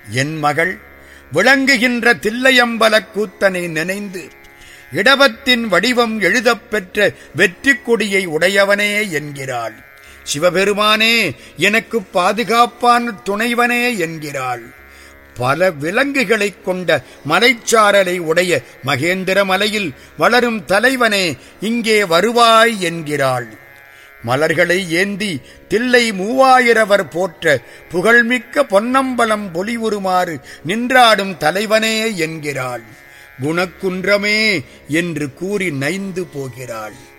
என் மகள் விளங்குகின்ற தில்லையம்பலக் கூத்தனை நினைந்து இடவத்தின் வடிவம் எழுதப் பெற்ற வெற்றிக் கொடியை உடையவனே என்கிறாள் சிவபெருமானே எனக்கு பாதுகாப்பான் துணைவனே என்கிறாள் பல விலங்குகளைக் கொண்ட மலைச்சாரலை உடைய மகேந்திர மலையில் வளரும் தலைவனே இங்கே வருவாய் என்கிறாள் மலர்களை ஏந்தி தில்லை மூவாயிரவர் போற்ற புகழ்மிக்க பொன்னம்பலம் பொலிவுறுமாறு நின்றாடும் தலைவனே என்கிறாள் குணக்குன்றமே என்று கூறி நைந்து போகிறாள்